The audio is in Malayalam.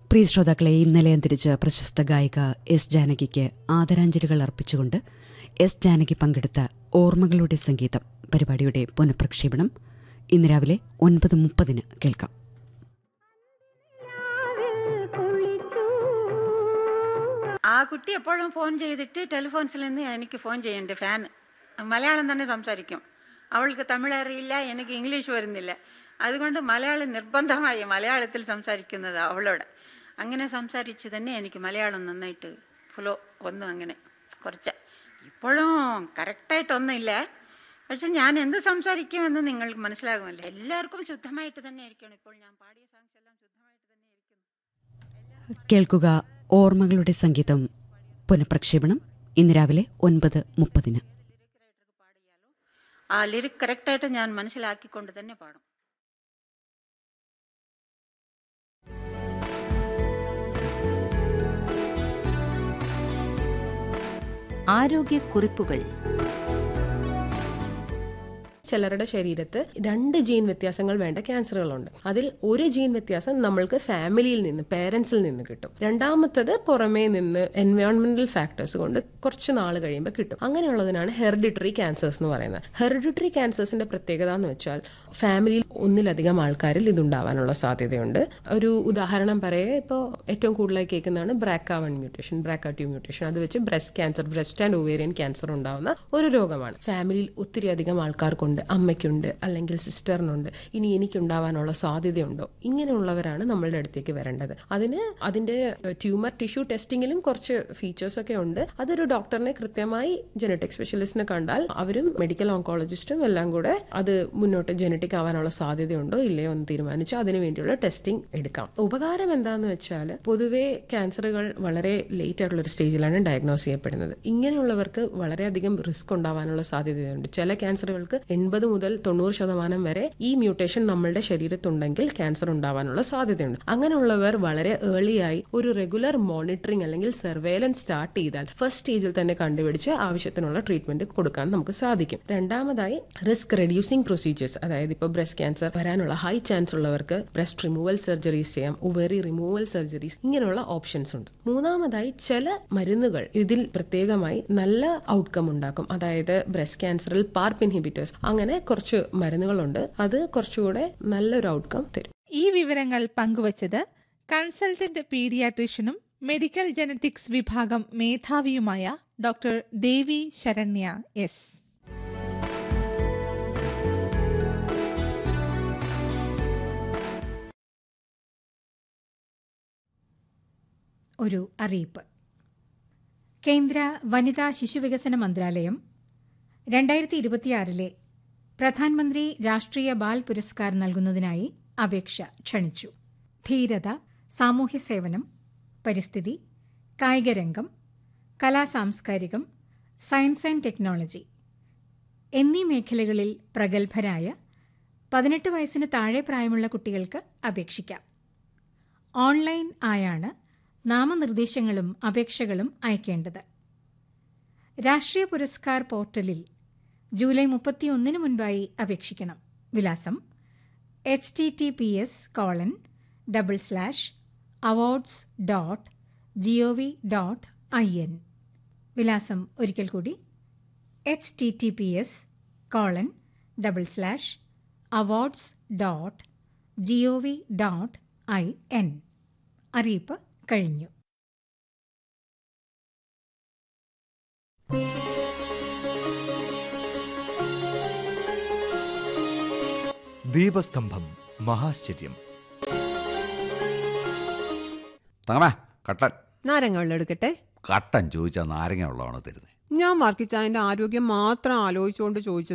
പ്രിയ ശ്രോതാക്കളെ ഇന്നലെ അന്തരിച്ച പ്രശസ്ത ഗായിക എസ് ജാനകിക്ക് ആദരാഞ്ജലികൾ അർപ്പിച്ചുകൊണ്ട് എസ് ജാനകി പങ്കെടുത്ത ഓർമ്മകളുടെ സംഗീതം പരിപാടിയുടെ പുനഃപ്രക്ഷേപണം ഇന്ന് രാവിലെ ഒൻപത് മുപ്പതിന് കേൾക്കാം ആ കുട്ടി എപ്പോഴും ഫോൺ ചെയ്തിട്ട് ടെലിഫോൺസിൽ നിന്ന് എനിക്ക് ഫോൺ ചെയ്യണ്ട് ഫാൻ മലയാളം തന്നെ സംസാരിക്കും അവൾക്ക് തമിഴ് അറിയില്ല എനിക്ക് ഇംഗ്ലീഷ് വരുന്നില്ല അതുകൊണ്ട് മലയാളം നിർബന്ധമായി മലയാളത്തിൽ സംസാരിക്കുന്നത് അവളോട് അങ്ങനെ സംസാരിച്ച് തന്നെ എനിക്ക് മലയാളം നന്നായിട്ട് ഫ്ലോ ഒന്നും അങ്ങനെ കുറച്ച് ഇപ്പോഴും കറക്റ്റായിട്ടൊന്നുമില്ല പക്ഷെ ഞാൻ എന്ത് സംസാരിക്കുമെന്ന് നിങ്ങൾക്ക് മനസ്സിലാകുമല്ലോ എല്ലാവർക്കും ശുദ്ധമായിട്ട് തന്നെ ആയിരിക്കണം ഇപ്പോൾ ഞാൻ പാടിയ സോങ്സ് എല്ലാം ശുദ്ധമായിട്ട് തന്നെ ഇരിക്കുന്നു കേൾക്കുക ഓർമ്മകളുടെ സംഗീതം പുനഃപ്രക്ഷേപണം ഇന്ന് രാവിലെ ഒൻപത് മുപ്പതിന് ആ ലിറിക് കറക്റ്റായിട്ട് ഞാൻ മനസ്സിലാക്കിക്കൊണ്ട് തന്നെ പാടും ആരോഗ്യക്കുറിപ്പുകൾ ചിലരുടെ ശരീരത്ത് രണ്ട് ജീൻ വ്യത്യാസങ്ങൾ വേണ്ട ക്യാൻസറുകളുണ്ട് അതിൽ ഒരു ജീൻ വ്യത്യാസം നമ്മൾക്ക് ഫാമിലിയിൽ നിന്ന് പേരൻസിൽ നിന്ന് കിട്ടും രണ്ടാമത്തത് പുറമേ നിന്ന് എൻവയോൺമെന്റൽ ഫാക്ടേഴ്സ് കൊണ്ട് കുറച്ച് നാൾ കഴിയുമ്പോൾ കിട്ടും അങ്ങനെയുള്ളതിനാണ് ഹെറിഡിറ്ററി ക്യാൻസേഴ്സ് എന്ന് പറയുന്നത് ഹെറിഡിറ്ററി ക്യാൻസേഴ്സിന്റെ പ്രത്യേകത എന്ന് വെച്ചാൽ ഫാമിലിയിൽ ഒന്നിലധികം ആൾക്കാരിൽ ഇതുണ്ടാവാനുള്ള സാധ്യതയുണ്ട് ഒരു ഉദാഹരണം പറയേ ഇപ്പോൾ ഏറ്റവും കൂടുതലായി കേൾക്കുന്നതാണ് BRCA one mutation BRCA two mutation അത് വെച്ച് breast cancer breast and ovarian cancer ഉണ്ടാവുന്ന ഒരു രോഗമാണ് ഫാമിലിയിൽ ഒത്തിരി അധികം ആൾക്കാർക്കുണ്ട് അമ്മയ്ക്കുണ്ട് അല്ലെങ്കിൽ സിസ്റ്ററിനുണ്ട് ഇനി എനിക്കുണ്ടാവാനുള്ള സാധ്യതയുണ്ടോ ഇങ്ങനെയുള്ളവരാണ് നമ്മളുടെ അടുത്തേക്ക് വരേണ്ടത് അതിന് അതിന്റെ ട്യൂമർ ടിഷ്യൂ ടെസ്റ്റിങ്ങിലും കുറച്ച് ഫീച്ചേഴ്സ് ഒക്കെ ഉണ്ട് അതൊരു ഡോക്ടറിനെ കൃത്യമായി ജനറ്റിക് സ്പെഷ്യലിസ്റ്റിനെ കണ്ടാൽ അവരും മെഡിക്കൽ ഓങ്കോളജിസ്റ്റും എല്ലാം കൂടെ അത് മുന്നോട്ട് ജനറ്റിക് ആവാനുള്ള സാധ്യതയുണ്ടോ ഇല്ലയോ എന്ന് തീരുമാനിച്ച് അതിനു വേണ്ടിയുള്ള ടെസ്റ്റിംഗ് എടുക്കാം ഉപകാരം എന്താന്ന് വെച്ചാൽ പൊതുവെ ക്യാൻസറുകൾ വളരെ ലേറ്റ് ആയിട്ടുള്ള ഒരു സ്റ്റേജിലാണ് ഡയഗ്നോസ് ചെയ്യപ്പെടുന്നത് ഇങ്ങനെയുള്ളവർക്ക് വളരെയധികം റിസ്ക് ഉണ്ടാവാനുള്ള സാധ്യതയുണ്ട് ചില ക്യാൻസറുകൾക്ക് എൺപത് മുതൽ തൊണ്ണൂറ് ശതമാനം വരെ ഈ മ്യൂട്ടേഷൻ നമ്മളുടെ ശരീരത്തുണ്ടെങ്കിൽ ക്യാൻസർ ഉണ്ടാവാനുള്ള സാധ്യതയുണ്ട് അങ്ങനെയുള്ളവർ വളരെ ഏർലിയായി ഒരു റെഗുലർ മോണിറ്ററിംഗ് അല്ലെങ്കിൽ സർവേലൻസ് സ്റ്റാർട്ട് ചെയ്താൽ ഫസ്റ്റ് സ്റ്റേജിൽ തന്നെ കണ്ടുപിടിച്ച് ആവശ്യത്തിനുള്ള ട്രീറ്റ്മെന്റ് കൊടുക്കാൻ നമുക്ക് സാധിക്കും രണ്ടാമതായി റിസ്ക് റെഡ്യൂസിംഗ് പ്രൊസീജിയേഴ്സ് അതായത് ഇപ്പോൾ ബ്രസ്റ്റ് ക്യാൻസർ വരാനുള്ള ഹൈ ചാൻസ് ഉള്ളവർക്ക് ബ്രസ്റ്റ് റിമൂവൽ സർജറീസ് ചെയ്യാം ഉവറി റിമൂവൽ സർജറീസ് ഇങ്ങനെയുള്ള ഓപ്ഷൻസ് ഉണ്ട് മൂന്നാമതായി ചില മരുന്നുകൾ ഇതിൽ പ്രത്യേകമായി നല്ല ഔട്ട്കം ഉണ്ടാക്കും അതായത് ബ്രസ്റ്റ് ക്യാൻസറിൽ പാർപ്പ് ഇൻഹിബിറ്റേഴ്സ് അങ്ങനെ കുറച്ച് മരുന്നുകളുണ്ട് അത് കുറച്ചുകൂടെ നല്ലൊരു ഔട്ട്കം തരും ഈ വിവരങ്ങൾ പങ്കുവച്ചത് കൺസൾട്ടന്റ് പീഡിയാട്രീഷ്യനും മെഡിക്കൽ ജനറ്റിക്സ് വിഭാഗം മേധാവിയുമായ ഡോക്ടർ ദേവി ശരണ്യ എസ് ഒരു അറിയിപ്പ് കേന്ദ്ര വനിതാ ശിശുവികസന മന്ത്രാലയം രണ്ടായിരത്തി ഇരുപത്തിയാറിലെ പ്രധാനമന്ത്രി രാഷ്ട്രീയ ബാൽ പുരസ്കാർ നൽകുന്നതിനായി അപേക്ഷ ക്ഷണിച്ചു ധീരത സാമൂഹ്യ സേവനം പരിസ്ഥിതി കായികരംഗം കലാസാംസ്കാരികം സയൻസ് ആൻഡ് ടെക്നോളജി എന്നീ മേഖലകളിൽ പ്രഗത്ഭരായ പതിനെട്ട് വയസ്സിന് താഴെ പ്രായമുള്ള കുട്ടികൾക്ക് അപേക്ഷിക്കാം ഓൺലൈൻ ആയാണ് നാമനിർദ്ദേശങ്ങളും അപേക്ഷകളും അയക്കേണ്ടത് രാഷ്ട്രീയ പുരസ്കാർ പോർട്ടലിൽ ജൂലൈ മുപ്പത്തിയൊന്നിന് മുൻപായി അപേക്ഷിക്കണം വിലാസം H T T P S colon double slash awards dot G O V dot I N വിലാസം ഒരിക്കൽ കൂടി H T T P S colon double slash awards dot G O V dot I N അറിയിപ്പ് കഴിഞ്ഞു ദീപസ്തംഭം മഹാശ്ചര്യം തങ്ങമേ കട്ടൻ നാരങ്ങ വെള്ളം എടുക്കട്ടെ കട്ടൻ ചോദിച്ചാൽ നാരങ്ങ ഉള്ളതാണോ തരുന്നത് ഞാൻ വർക്കിച്ചായന്റെ ആരോഗ്യം മാത്രം ആലോചിച്ചുകൊണ്ട് ചോദിച്ചത്